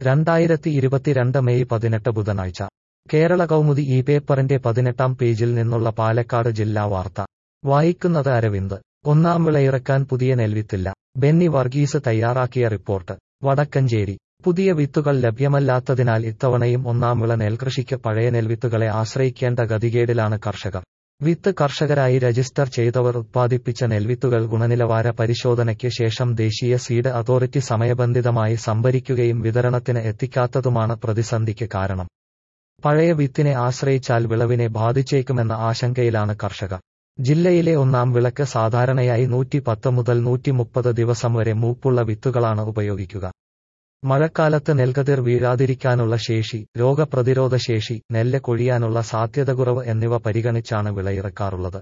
രണ്ടായിരത്തി ഇരുപത്തിരണ്ട് മെയ് പതിനെട്ട് ബുധനാഴ്ച കേരള കൗമുദി ഈ പേപ്പറിന്റെ പതിനെട്ടാം പേജിൽ നിന്നുള്ള പാലക്കാട് ജില്ലാ വാർത്ത വായിക്കുന്നത് അരവിന്ദ് ഒന്നാം വിളയിറക്കാൻ പുതിയ നെൽവിത്തില്ല ബെന്നി വർഗീസ് തയ്യാറാക്കിയ റിപ്പോർട്ട് വടക്കഞ്ചേരി പുതിയ വിത്തുകൾ ലഭ്യമല്ലാത്തതിനാൽ ഇത്തവണയും ഒന്നാം വിള നെൽകൃഷിക്ക് പഴയ നെൽവിത്തുകളെ ആശ്രയിക്കേണ്ട ഗതികേടിലാണ് കർഷകർ വിത്ത് കർഷകരായി രജിസ്റ്റർ ചെയ്തവർ ഉത്പാദിപ്പിച്ച നെൽവിത്തുകൾ ഗുണനിലവാര പരിശോധനയ്ക്ക് ശേഷം ദേശീയ സീഡ് അതോറിറ്റി സമയബന്ധിതമായി സംഭരിക്കുകയും വിതരണത്തിന് എത്തിക്കാത്തതുമാണ് പ്രതിസന്ധിക്ക് കാരണം പഴയ വിത്തിനെ ആശ്രയിച്ചാൽ വിളവിനെ ബാധിച്ചേക്കുമെന്ന ആശങ്കയിലാണ് കർഷകർ ജില്ലയിലെ ഒന്നാം വിളക്ക് സാധാരണയായി നൂറ്റി പത്ത് മുതൽ നൂറ്റി മുപ്പത് ദിവസം വരെ മൂപ്പുള്ള വിത്തുകളാണ് ഉപയോഗിക്കുക മഴക്കാലത്ത് നെൽകതിർ വീഴാതിരിക്കാനുള്ള ശേഷി രോഗപ്രതിരോധ ശേഷി നെല്ല് കൊഴിയാനുള്ള സാധ്യത കുറവ് എന്നിവ പരിഗണിച്ചാണ് വിളയിറക്കാറുള്ളത്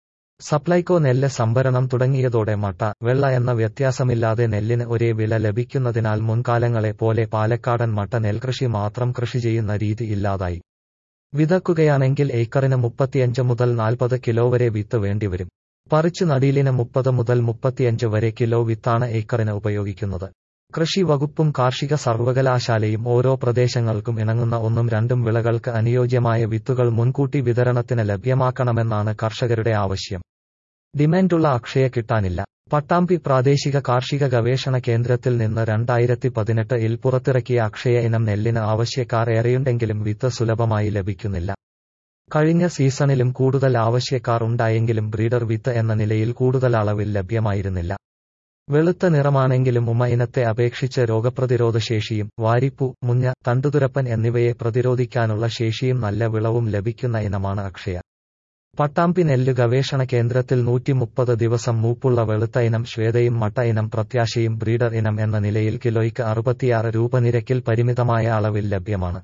സപ്ലൈകോ നെല്ല് സംഭരണം തുടങ്ങിയതോടെ മട്ട വെള്ള എന്ന വ്യത്യാസമില്ലാതെ നെല്ലിന് ഒരേ വില ലഭിക്കുന്നതിനാൽ മുൻകാലങ്ങളെ പോലെ പാലക്കാടൻ മട്ട നെൽകൃഷി മാത്രം കൃഷി ചെയ്യുന്ന രീതി ഇല്ലാതായി വിതക്കുകയാണെങ്കിൽ ഏക്കറിന് മുപ്പത്തിയഞ്ച് മുതൽ നാൽപ്പത് കിലോ വരെ വിത്ത് വേണ്ടിവരും പറിച്ചു നടീലിന് മുപ്പത് മുതൽ മുപ്പത്തിയഞ്ച് വരെ കിലോ വിത്താണ് ഏക്കറിന് ഉപയോഗിക്കുന്നത് കൃഷി വകുപ്പും കാർഷിക സർവകലാശാലയും ഓരോ പ്രദേശങ്ങൾക്കും ഇണങ്ങുന്ന ഒന്നും രണ്ടും വിളകൾക്ക് അനുയോജ്യമായ വിത്തുകൾ മുൻകൂട്ടി വിതരണത്തിന് ലഭ്യമാക്കണമെന്നാണ് കർഷകരുടെ ആവശ്യം ഡിമാൻഡുള്ള അക്ഷയ കിട്ടാനില്ല പട്ടാമ്പി പ്രാദേശിക കാർഷിക ഗവേഷണ കേന്ദ്രത്തിൽ നിന്ന് രണ്ടായിരത്തി പതിനെട്ട് ഇൽ പുറത്തിറക്കിയ അക്ഷയ ഇനം നെല്ലിന് ആവശ്യക്കാർ ഏറെയുണ്ടെങ്കിലും വിത്ത് സുലഭമായി ലഭിക്കുന്നില്ല കഴിഞ്ഞ സീസണിലും കൂടുതൽ ആവശ്യക്കാർ ഉണ്ടായെങ്കിലും ബ്രീഡർ വിത്ത് എന്ന നിലയിൽ കൂടുതൽ അളവിൽ ലഭ്യമായിരുന്നില്ല വെളുത്ത നിറമാണെങ്കിലും ഉമ ഇനത്തെ അപേക്ഷിച്ച് രോഗപ്രതിരോധ ശേഷിയും വാരിപ്പൂ മുഞ്ഞ തണ്ടുതുരപ്പൻ എന്നിവയെ പ്രതിരോധിക്കാനുള്ള ശേഷിയും നല്ല വിളവും ലഭിക്കുന്ന ഇനമാണ് അക്ഷയ പട്ടാമ്പി നെല്ല് ഗവേഷണ കേന്ദ്രത്തിൽ നൂറ്റി മുപ്പത് ദിവസം മൂപ്പുള്ള വെളുത്ത ഇനം ശ്വേതയും മട്ട ഇനം പ്രത്യാശയും ബ്രീഡർ ഇനം എന്ന നിലയിൽ കിലോയ്ക്ക് അറുപത്തിയാറ് രൂപ നിരക്കിൽ പരിമിതമായ അളവിൽ ലഭ്യമാണ്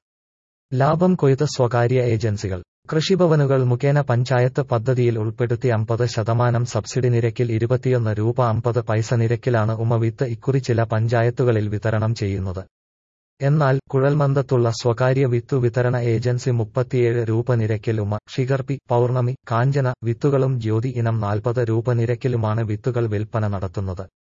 ലാഭം കൊയ്ത സ്വകാര്യ ഏജൻസികൾ കൃഷിഭവനുകൾ മുഖേന പഞ്ചായത്ത് പദ്ധതിയിൽ ഉൾപ്പെടുത്തി അമ്പത് ശതമാനം സബ്സിഡി നിരക്കിൽ ഇരുപത്തിയൊന്ന് രൂപ അമ്പത് പൈസ നിരക്കിലാണ് ഉമവിത്ത് ഇക്കുറി ചില പഞ്ചായത്തുകളിൽ വിതരണം ചെയ്യുന്നത് എന്നാൽ കുഴൽമന്ദത്തുള്ള സ്വകാര്യ വിത്തു വിതരണ ഏജൻസി മുപ്പത്തിയേഴ് രൂപ നിരക്കിൽ ഉമ ഷിഗർപി പൗർണമി കാഞ്ചന വിത്തുകളും ജ്യോതി ഇനം നാൽപ്പത് രൂപ നിരക്കിലുമാണ് വിത്തുകൾ വിൽപ്പന നടത്തുന്നത്